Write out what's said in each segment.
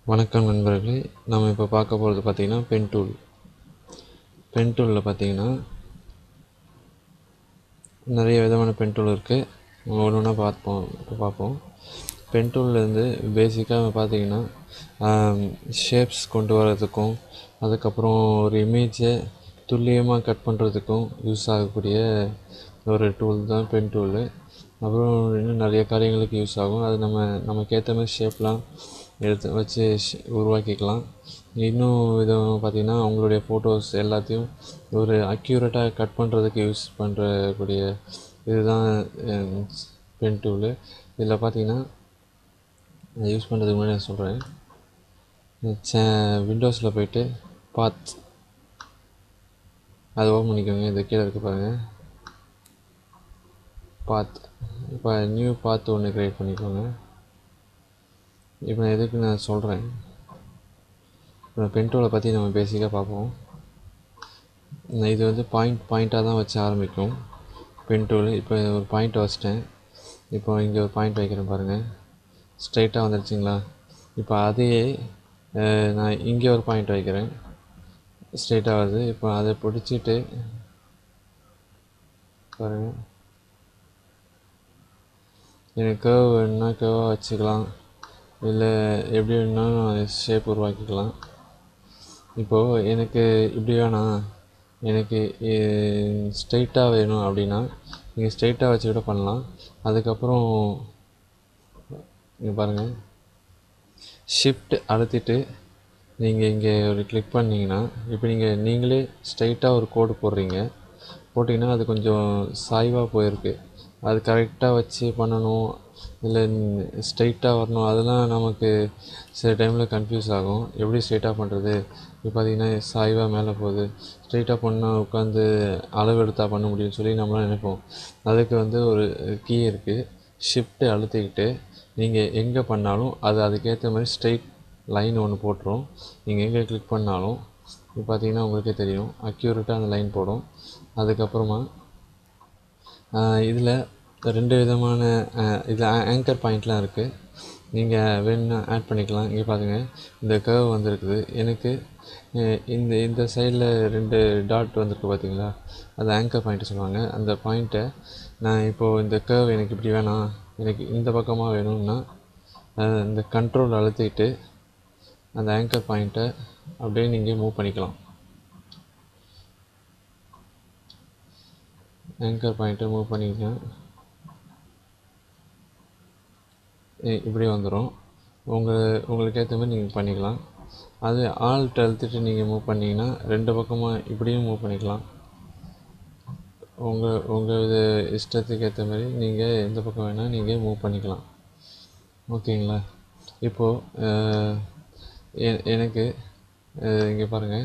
வணக்கம் நண்பர்களே நம்ம இப்போ பார்க்க போகிறது பார்த்திங்கன்னா பென் டூல் பென் டூலில் பார்த்திங்கன்னா நிறைய விதமான பென் டூல் இருக்குது நம்ம ஒன்று ஒன்றா பார்ப்போம் இப்போ பார்ப்போம் பென் டூல்லேருந்து பேசிக்காக பார்த்திங்கன்னா ஷேப்ஸ் கொண்டு வரதுக்கும் அதுக்கப்புறம் ஒரு இமேஜை துல்லியமாக கட் பண்ணுறதுக்கும் யூஸ் ஆகக்கூடிய ஒரு டூல் தான் பென் டூலு அப்புறம் இன்னும் நிறைய காரியங்களுக்கு யூஸ் ஆகும் அது நம்ம நமக்கு ஏற்ற மாதிரி ஷேப்லாம் எடுத்து வச்சு ஷ்- உருவாக்கிக்கலாம் இன்னும் விதம் பார்த்திங்கன்னா அவங்களுடைய ஃபோட்டோஸ் எல்லாத்தையும் ஒரு அக்யூரேட்டாக கட் பண்ணுறதுக்கு யூஸ் பண்ணுறக்கூடிய இதுதான் பென் டூலு இதில் பார்த்தீங்கன்னா யூஸ் பண்ணுறதுக்கு முன்னாடி நான் சொல்கிறேன் விண்டோஸில் போயிட்டு பாத் அது ஓப்பன் பண்ணிக்கோங்க இது கீழே இருக்கு பாருங்கள் பாத் இப்போ நியூ பாத் ஒன்று க்ரியேட் பண்ணிக்கோங்க இப்போ நான் எதுக்கு நான் சொல்கிறேன் இப்போ பென்டோலை பற்றி நம்ம பேசிக்காக பார்ப்போம் நான் இது வந்து பாயிண்ட் பாயிண்ட்டாக தான் வச்சு ஆரம்பிக்கும் பென்டோல் இப்போ ஒரு பாயிண்ட் வச்சிட்டேன் இப்போ இங்கே ஒரு பாயிண்ட் வைக்கிறேன் பாருங்கள் ஸ்ட்ரைட்டாக வந்துடுச்சிங்களா இப்போ அதையே அஹ், நான் இங்கே ஒரு பாயிண்ட் வைக்கிறேன் ஸ்ட்ரைட்டாக வருது இப்போ அதை பிடிச்சிட்டு பாருங்கள் எனக்கு கேர்வ் வேணும்னா கேர்வாக வச்சுக்கலாம் இல்லை எப்படி வேணும்னா ஷேப் உருவாக்கிக்கலாம் இப்போது எனக்கு இப்படி வேணாம் எனக்கு ஸ்ட்ரைட்டாக வேணும் அப்படின்னா நீங்கள் ஸ்ட்ரைட்டாக வச்சு கூட பண்ணலாம் அதுக்கப்புறம் இங்கே பாருங்கள் ஷிஃப்ட் அழுத்திட்டு நீங்கள் இங்கே ஒரு கிளிக் பண்ணிங்கன்னா இப்போ நீங்கள் நீங்களே ஸ்ட்ரைட்டாக ஒரு கோடு போடுறீங்க போட்டிங்கன்னா அது கொஞ்சம் சாய்வாக போயிருக்கு அது கரெக்டாக வச்சு பண்ணணும் இல்லை ஸ்ட்ரைட்டாக வரணும் அதெல்லாம் நமக்கு சில டைமில் கன்ஃபியூஸ் ஆகும் எப்படி ஸ்ட்ரைட்டாக பண்ணுறது இப்போ பார்த்தீங்கன்னா சாய்வாக மேலே போகுது ஸ்ட்ரைட்டாக பண்ணால் உட்காந்து அளவு எடுத்தா பண்ண முடியும்னு சொல்லி நம்மளாம் நினைப்போம் அதுக்கு வந்து ஒரு கீ இருக்குது ஷிஃப்ட் அழுத்திக்கிட்டு நீங்கள் எங்கே பண்ணாலும் அது அதுக்கேற்ற மாதிரி ஸ்ட்ரைட் லைன் ஒன்று போட்டுரும் நீங்கள் எங்கே கிளிக் பண்ணாலும் இப்போ பார்த்தீங்கன்னா உங்களுக்கே தெரியும் அக்யூரேட்டாக அந்த லைன் போடும் அதுக்கப்புறமா இதில் ரெண்டு விதமான இதில் ஆங்கர் பாயிண்ட்லாம் இருக்குது நீங்கள் வேணும்னா ஆட் பண்ணிக்கலாம் இங்கே பாருங்க இந்த கர்வ் வந்திருக்குது எனக்கு அஹ், இந்த இந்த சைடில் ரெண்டு டாட் வந்திருக்கு பார்த்தீங்களா அது ஆங்கர் பாயிண்ட் சொல்லுவாங்க அந்த பாயிண்ட்டை நான் இப்போது இந்த கர்வ் எனக்கு இப்படி வேணாம் எனக்கு இந்த பக்கமாக வேணும்னா அஹ், இந்த கண்ட்ரோல் அழுத்திட்டு அந்த ஆங்கர் பாயிண்ட்டை அப்படியே நீங்கள் மூவ் பண்ணிக்கலாம் ஆங்கர் பாயிண்ட்டை மூவ் பண்ணிங்கன்னா இ- இப்படி வந்துடும் உங்கள் உங்களுக்கு ஏற்ற மாதிரி நீங்கள் பண்ணிக்கலாம் அது ஆல்ட் அழுத்திட்டு நீங்கள் மூவ் பண்ணிங்கன்னா ரெண்டு பக்கமாக இப்படியும் மூவ் பண்ணிக்கலாம் உங்கள் உங்கள் இது இஷ்டத்துக்கு ஏற்ற மாதிரி நீங்கள் எந்த பக்கம் வேணால் நீங்கள் மூவ் பண்ணிக்கலாம் ஓகேங்களா இப்போது எனக்கு இங்கே பாருங்கள்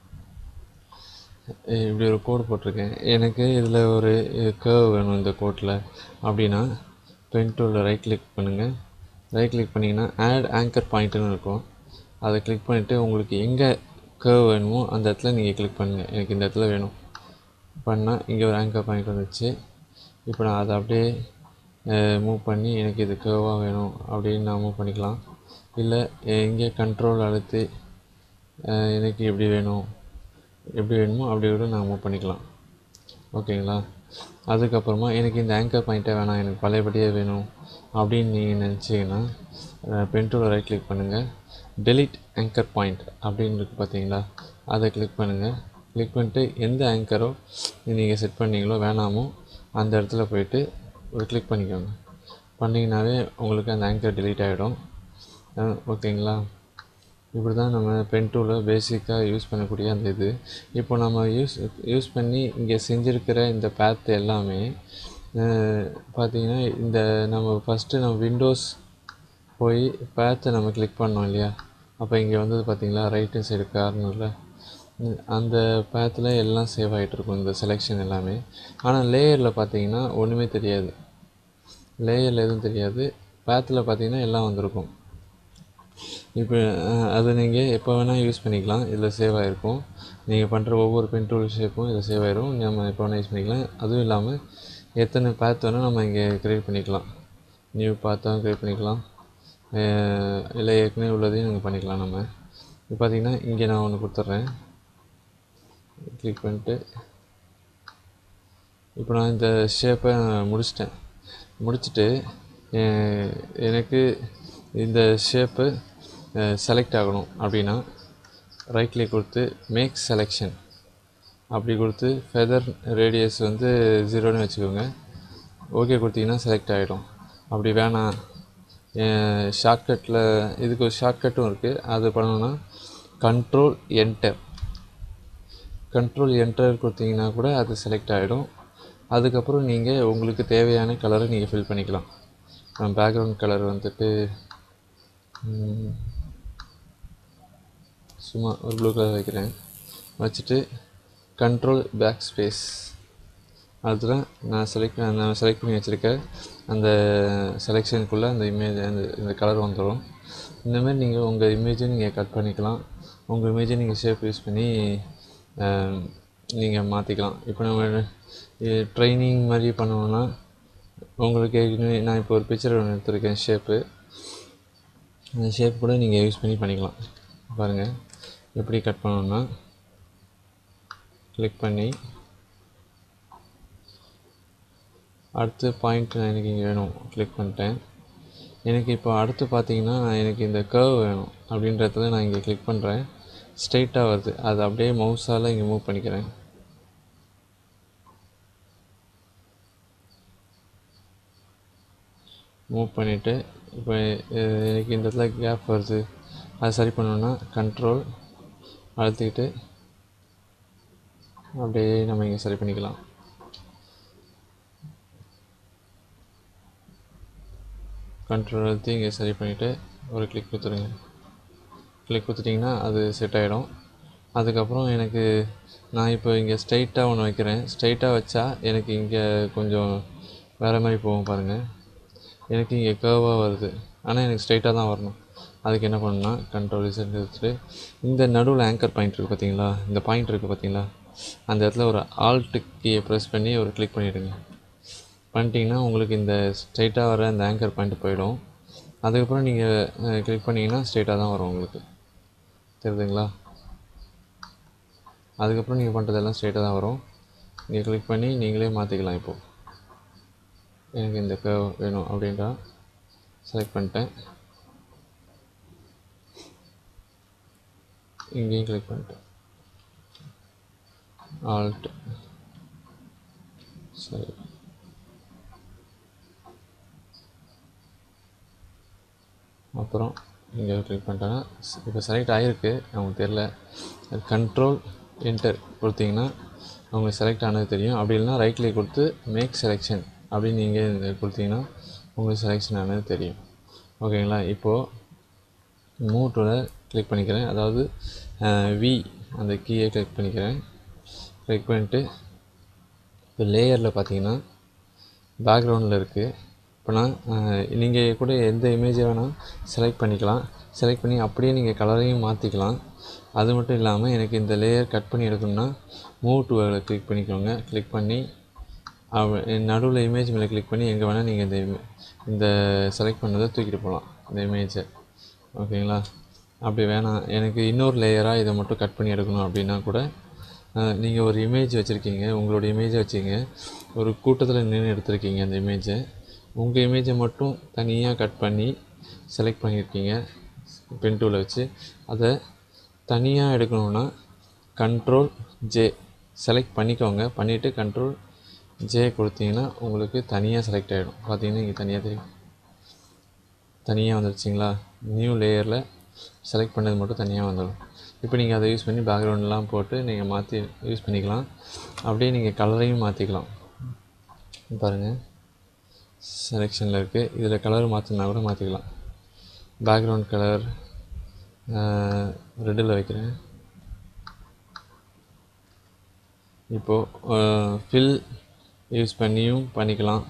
இப்படி ஒரு கோடு போட்டிருக்கேன் எனக்கு இதில் ஒரு கேர்வ் வேணும் இந்த கோட்டில் அப்படின்னா பென் டூலில் ரைட் கிளிக் பண்ணுங்கள் ரைட் கிளிக் பண்ணிங்கன்னா ஆட் ஆங்கர் பாயிண்ட்டுன்னு இருக்கும் அதை கிளிக் பண்ணிவிட்டு உங்களுக்கு எங்கே கேர்வ் வேணுமோ அந்த இடத்துல நீங்கள் கிளிக் பண்ணுங்கள் எனக்கு இந்த இடத்துல வேணும் பண்ணால் இங்கே ஒரு ஆங்கர் பாயிண்ட் வந்துச்சு இப்போ நான் அதை அப்படியே மூவ் பண்ணி எனக்கு இது கேர்வாக வேணும் அப்படின்னு நான் மூவ் பண்ணிக்கலாம் இல்லை இங்கே கண்ட்ரோல் அழுத்தி அஹ், எனக்கு இப்படி வேணும் எப்படி வேணுமோ அப்படி கூட நான் மூவ் பண்ணிக்கலாம் ஓகேங்களா அதுக்கப்புறமா எனக்கு இந்த ஆங்கர் பாயிண்ட்டே வேணாம் எனக்கு பழையபடியே வேணும் அப்படின்னு நீங்கள் நினச்சிங்கன்னா பென் டூலை ரைட் கிளிக் பண்ணுங்கள் delete ஆங்கர் பாயிண்ட் அப்படின்னு இருக்கு பார்த்தீங்களா அதை கிளிக் பண்ணுங்கள் கிளிக் பண்ணிட்டு எந்த ஆங்கரோ நீங்கள் செட் பண்ணீங்களோ வேணாமோ அந்த இடத்துல போயிட்டு ஒரு கிளிக் பண்ணிக்கோங்க பண்ணிங்கனாவே உங்களுக்கு அந்த ஆங்கர் delete ஆகிடும் ஓகேங்களா இப்படி தான் நம்ம பென் டூலில் பேசிக்காக யூஸ் பண்ணக்கூடிய அந்த இது இப்போ நம்ம யூஸ் யூஸ் பண்ணி இங்கே செஞ்சுருக்கிற இந்த பேத் எல்லாமே அஹ், பார்த்தீங்கன்னா இந்த நம்ம ஃபஸ்ட்டு நம்ம விண்டோஸ் போய் பேத்தை நம்ம கிளிக் பண்ணோம் இல்லையா அப்போ இங்கே வந்தது பார்த்தீங்களா ரைட்டு சைடு கார்னரில் அந்த பேத்தில் எல்லாம் சேவ் ஆகிட்டு இருக்கும் இந்த செலெக்ஷன் எல்லாமே ஆனால் லேயரில் பார்த்தீங்கன்னா ஒன்றுமே தெரியாது லேயரில் எதுவும் தெரியாது பேத்தில் பார்த்தீங்கன்னா எல்லாம் வந்திருக்கும் இப்போ அஹ், அதை நீங்கள் எப்போ வேணால் யூஸ் பண்ணிக்கலாம் இதில் சேவ் ஆகிருக்கும் நீங்கள் பண்ணுற ஒவ்வொரு பென் டூல் ஷேப்பும் இதில் சேவ் ஆயிரும் நம்ம எப்போ வேணால் யூஸ் பண்ணிக்கலாம் அதுவும் இல்லாமல் எத்தனை பேத் வேணால் நம்ம இங்கே க்ரியேட் பண்ணிக்கலாம் நியூ பார்த்தாலும் க்ரியேட் பண்ணிக்கலாம் இல்லை ஏற்கனவே உள்ளதையும் நீங்கள் பண்ணிக்கலாம் நம்ம இப்போ பார்த்தீங்கன்னா இங்கே நான் ஒன்று கொடுத்துட்றேன் கிளிக் பண்ணிட்டு இப்போ நான் இந்த ஷேப்பை முடிச்சிட்டேன் முடிச்சுட்டு அஹ், எனக்கு இந்த ஷேப்பு செலக்ட் ஆகணும் அப்படின்னா ரைட் கிளிக் கொடுத்து மேக் செலெக்ஷன் அப்படி கொடுத்து ஃபெதர் ரேடியஸ் வந்து ஜீரோன்னு வச்சுக்கோங்க ஓகே கொடுத்தீங்கன்னா செலக்ட் ஆகிடும் அப்படி வேணாம் ஷார்ட்கட்டில் இதுக்கு ஒரு ஷார்ட்கட்டும் இருக்குது அது பண்ணணும்னா கண்ட்ரோல் என்டர் கண்ட்ரோல் என்டர் கொடுத்தீங்கன்னா கூட அது செலக்ட் ஆகிடும் அதுக்கப்புறம் நீங்கள் உங்களுக்கு தேவையான கலரை நீங்கள் ஃபில் பண்ணிக்கலாம் நான் பேக்ரவுண்ட் கலர் வந்துட்டு ம், சும்மா ஒரு ப்ளூ கலர் வைக்கிறேன் வச்சுட்டு கண்ட்ரோல் பேக் ஸ்பேஸ் அதுதான் நான் செலக்ட் நான் செலக்ட் பண்ணி வச்சுருக்க அந்த செலெக்ஷனுக்குள்ளே அந்த இமேஜ் அந்த இந்த கலர் வந்துடும் இந்தமாதிரி நீங்கள் உங்கள் இமேஜை நீங்கள் கட் பண்ணிக்கலாம் உங்கள் இமேஜை நீங்கள் ஷேப் யூஸ் பண்ணி நீங்கள் மாற்றிக்கலாம் இப்போ நம்ம ட்ரைனிங் மாதிரி பண்ணணும்னா உங்களுக்கு ஏற்கனவே நான் இப்போ ஒரு பிக்சர் ஒன்று எடுத்திருக்கேன் ஷேப்பு அந்த ஷேப் கூட நீங்கள் யூஸ் பண்ணி பண்ணிக்கலாம் பாருங்கள் எப்படி கட் பண்ணணும்னா கிளிக் பண்ணி அடுத்து பாயிண்ட் எனக்கு இங்கே வேணும் கிளிக் பண்ணிட்டேன் எனக்கு இப்போ அடுத்து பார்த்தீங்கன்னா எனக்கு இந்த கர்வ் வேணும் அப்படின்றதுல நான் இங்கே கிளிக் பண்ணுறேன் ஸ்ட்ரைட்டாக வருது அது அப்படியே மவுஸால் இங்கே மூவ் பண்ணிக்கிறேன் மூவ் பண்ணிவிட்டு இப்போ அஹ், எனக்கு இந்த இடத்துல கேப் வருது அது சரி பண்ணணுன்னா கண்ட்ரோல் அழுத்திக்கிட்டு அப்படியே நம்ம இங்கே சரி பண்ணிக்கலாம் கண்ட்ரோல் அழுத்தி இங்கே சரி பண்ணிவிட்டு ஒரு கிளிக் கொடுத்துருங்க கிளிக் கொடுத்துட்டிங்கன்னா அது செட் ஆகிடும் அதுக்கப்புறம் எனக்கு நான் இப்போ இங்கே ஸ்ட்ரைட்டாக ஒன்று வைக்கிறேன் ஸ்ட்ரைட்டாக வச்சா எனக்கு இங்கே கொஞ்சம் வேறு மாதிரி போகும் பாருங்கள் எனக்கு இங்கே கேர்வாக வருது ஆனால் எனக்கு ஸ்ட்ரைட்டாக தான் வரணும் அதுக்கு என்ன பண்ணணும்னா கண்ட்ரோல் ரிசல்ட் எடுத்துகிட்டு இந்த நடுவில் ஆங்கர் பாயிண்ட் இருக்குது பார்த்தீங்களா இந்த பாயிண்ட் இருக்குது பார்த்தீங்களா அந்த இடத்துல ஒரு ஆல்ட்டு கீயை ப்ரெஸ் பண்ணி ஒரு கிளிக் பண்ணிவிடுங்க பண்ணிட்டீங்கன்னா உங்களுக்கு இந்த ஸ்ட்ரைட்டாக வர அந்த ஆங்கர் பாயிண்ட் போயிடும் அதுக்கப்புறம் நீங்கள் கிளிக் பண்ணிங்கன்னா ஸ்ட்ரைட்டாக தான் வரும் உங்களுக்கு தெரியுதுங்களா அதுக்கப்புறம் நீங்கள் பண்ணுறதெல்லாம் ஸ்ட்ரைட்டாக தான் வரும் நீங்கள் கிளிக் பண்ணி நீங்களே மாற்றிக்கலாம் இப்போது எனக்கு இந்த curve வேணும் அப்படின்றா செலக்ட் பண்ணிட்டேன் இங்கேயும் கிளிக் பண்ணிட்டேன் ஆல்ட் சரி அப்புறம் இங்கே கிளிக் பண்ணிட்டேன்னா இப்போ செலக்ட் ஆகிருக்கு அவங்களுக்கு தெரில கண்ட்ரோல் என்டர் கொடுத்தீங்கன்னா அவங்க செலக்ட் ஆனது தெரியும் அப்படி இல்லைனா ரைட் கிளிக் கொடுத்து மேக் செலெக்ஷன் அப்படின்னு நீங்கள் கொடுத்தீங்கன்னா உங்களுக்கு செலெக்ஷன் ஆனது தெரியும் ஓகேங்களா இப்போது மூவ் டூவில் கிளிக் பண்ணிக்கிறேன் அதாவது வி அந்த கீயை கிளிக் பண்ணிக்கிறேன் கிளிக் பண்ணிட்டு இப்போ லேயரில் பார்த்தீங்கன்னா பேக்ரவுண்டில் இருக்குது இப்போ நான் நீங்கள் கூட எந்த இமேஜை வேணால் செலக்ட் பண்ணிக்கலாம் செலக்ட் பண்ணி அப்படியே நீங்கள் கலரையும் மாற்றிக்கலாம் அது மட்டும் இல்லாமல் எனக்கு இந்த லேயர் கட் பண்ணி எடுக்கணும்னா மூவ் டூவில் கிளிக் பண்ணிக்கோங்க கிளிக் பண்ணி நடுவில் இமேஜ் மேலே கிளிக் பண்ணி எங்கே வேணால் நீங்கள் இந்த ima- இந்த செலக்ட் பண்ணதை தூக்கிட்டு போகலாம் இந்த இமேஜை ஓகேங்களா அப்படி வேணாம் எனக்கு இன்னொரு லேயராக இதை மட்டும் கட் பண்ணி எடுக்கணும் அப்படின்னா கூட நீங்கள் ஒரு இமேஜ் வச்சுருக்கீங்க உங்களோட இமேஜை வச்சுங்க ஒரு கூட்டத்தில் நின்று எடுத்திருக்கீங்க அந்த இமேஜை உங்கள் இமேஜை மட்டும் தனியாக கட் பண்ணி செலக்ட் பண்ணியிருக்கீங்க பென் டூவில் வச்சு அதை தனியாக எடுக்கணுன்னா கண்ட்ரோல் ஜே செலக்ட் பண்ணிக்கோங்க பண்ணிவிட்டு கண்ட்ரோல் ஜே கொடுத்தீங்கன்னா உங்களுக்கு தனியாக செலக்ட் ஆகிடும் பார்த்தீங்கன்னா இங்கே தனியாக தெரியும் தனியாக வந்துருச்சுங்களா நியூ லேயரில் செலக்ட் பண்ணது மட்டும் தனியாக வந்துடும் இப்போ நீங்கள் அதை யூஸ் பண்ணி பேக்ரவுண்ட்லாம் போட்டு நீங்கள் மாற்றி யூஸ் பண்ணிக்கலாம் அப்படியே நீங்கள் கலரையும் மாற்றிக்கலாம் பாருங்கள் செலெக்ஷனில் இருக்குது இதில் கலர் மாற்றினா கூட மாற்றிக்கலாம் பேக்ரவுண்ட் கலர் ரெட்டில் வைக்கிறேன் இப்போது ஃபில் யூஸ் பண்ணியும் பண்ணிக்கலாம்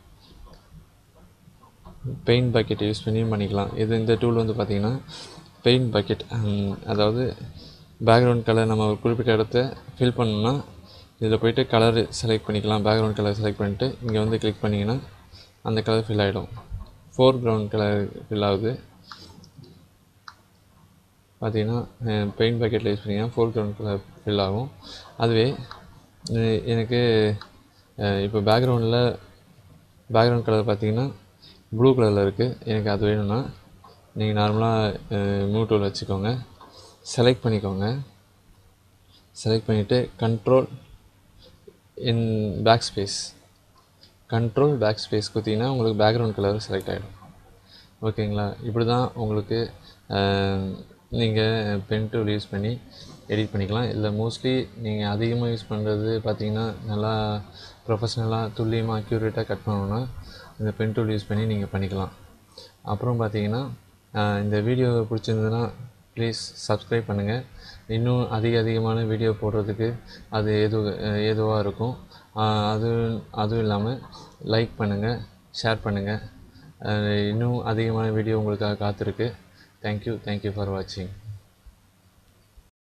பெயிண்ட் பக்கெட் யூஸ் பண்ணியும் பண்ணிக்கலாம் இது இந்த டூல் வந்து பார்த்திங்கன்னா பெயிண்ட் பக்கெட் அதாவது பேக்ரவுண்ட் கலர் நம்ம ஒரு குறிப்பிட்ட இடத்த ஃபில் பண்ணோம்னா இதில் போயிட்டு கலர் செலக்ட் பண்ணிக்கலாம் பேக்ரவுண்ட் கலர் செலக்ட் பண்ணிட்டு இங்கே வந்து கிளிக் பண்ணிங்கன்னா அந்த கலர் ஃபில் ஆகிடும் ஃபோர் கிரவுண்ட் கலர் ஃபில் ஆகுது பார்த்தீங்கன்னா பெயிண்ட் பக்கெட்டில் யூஸ் பண்ணிங்கன்னா ஃபோர் கிரவுண்ட் கலர் ஃபில் ஆகும் அதுவே அஹ் எனக்கு அஹ் இப்போ பேக்ரவுண்டில் பேக்ரவுண்ட் கலர் பார்த்தீங்கன்னா ப்ளூ கலரில் இருக்குது எனக்கு அது வேணும்னா நீங்கள் நார்மலாக மூவ் டூல் வச்சுக்கோங்க செலக்ட் பண்ணிக்கோங்க செலக்ட் பண்ணிவிட்டு control in backspace control backspace குத்திங்கன்னா உங்களுக்கு பேக்ரவுண்ட் கலர் செலக்ட் ஆகிடும் ஓகேங்களா இப்படி தான் உங்களுக்கு நீங்கள் பென் டூல் யூஸ் பண்ணி எடிட் பண்ணிக்கலாம் இல்லை மோஸ்ட்லி நீங்கள் அதிகமாக யூஸ் பண்ணுறது பார்த்தீங்கன்னா நல்லா ப்ரொஃபஷ்னலாக துல்லியமாக அக்யூரேட்டாக கட் பண்ணணுன்னா இந்த பென் டூல் யூஸ் பண்ணி நீங்கள் பண்ணிக்கலாம் அப்புறம் பார்த்தீங்கன்னா அஹ், இந்த வீடியோ பிடிச்சிருந்ததுன்னா ப்ளீஸ் சப்ஸ்கிரைப் பண்ணுங்கள் இன்னும் அதிக அதிகமான வீடியோ போடுறதுக்கு அது ஏது ஏதுவாக இருக்கும் அஹ், அது அதுவும் இல்லாமல் லைக் பண்ணுங்கள் ஷேர் பண்ணுங்கள் இன்னும் அதிகமான வீடியோ உங்களுக்காக காத்திருக்கு தேங்க்யூ தேங்க்யூ ஃபார் வாட்சிங்